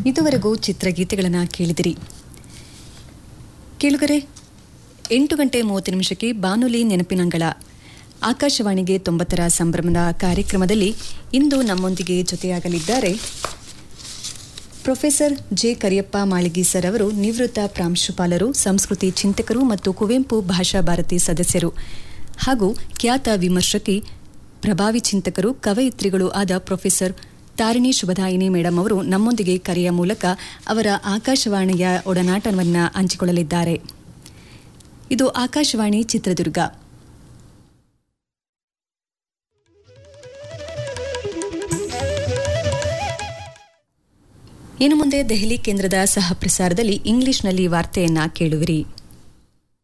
ಇದುವರೆಗೂ ಚಿತ್ರಗೀತೆಗಳನ್ನು ಕೇಳಿದಿರಿ ಕೇಳುಗರೆ ಎಂಟು ಗಂಟೆ ಮೂವತ್ತು ನಿಮಿಷಕ್ಕೆ ಬಾನುಲಿ ನೆನಪಿನಂಗಳ ಆಕಾಶವಾಣಿಗೆ ತೊಂಬತ್ತರ ಸಂಭ್ರಮದ ಕಾರ್ಯಕ್ರಮದಲ್ಲಿ ಇಂದು ನಮ್ಮೊಂದಿಗೆ ಜೊತೆಯಾಗಲಿದ್ದಾರೆ professor J Kariyappa Maligi sir ಅವರು ನಿವೃತ್ತ ಪ್ರಾಂಶುಪಾಲರು ಸಂಸ್ಕೃತಿ ಚಿಂತಕರು ಮತ್ತು ಕುವೆಂಪು ಭಾಷಾ ಭಾರತಿ ಸದಸ್ಯರು ಹಾಗೂ ಖ್ಯಾತ ವಿಮರ್ಶಕಿ ಪ್ರಭಾವಿ ಚಿಂತಕರು ಕವಯಿತ್ರಿಗಳು ಆದ ಪ್ರೊಫೆಸರ್ ತಾರಿಣಿ ಶುಭದಾಯಿನಿ ಮೇಡಮ್ ಅವರು ನಮ್ಮೊಂದಿಗೆ ಕರೆಯ ಮೂಲಕ ಅವರ ಆಕಾಶವಾಣಿಯ ಒಡನಾಟವನ್ನು ಹಂಚಿಕೊಳ್ಳಲಿದ್ದಾರೆ ಇದು ಆಕಾಶವಾಣಿ ಚಿತ್ರದುರ್ಗ ಇನ್ನು ಮುಂದೆ ದೆಹಲಿ ಕೇಂದ್ರದ ಸಹ ಪ್ರಸಾರದಲ್ಲಿ ಇಂಗ್ಲಿಷ್ನಲ್ಲಿ ವಾರ್ತೆಯನ್ನ ಕೇಳುವಿರಿ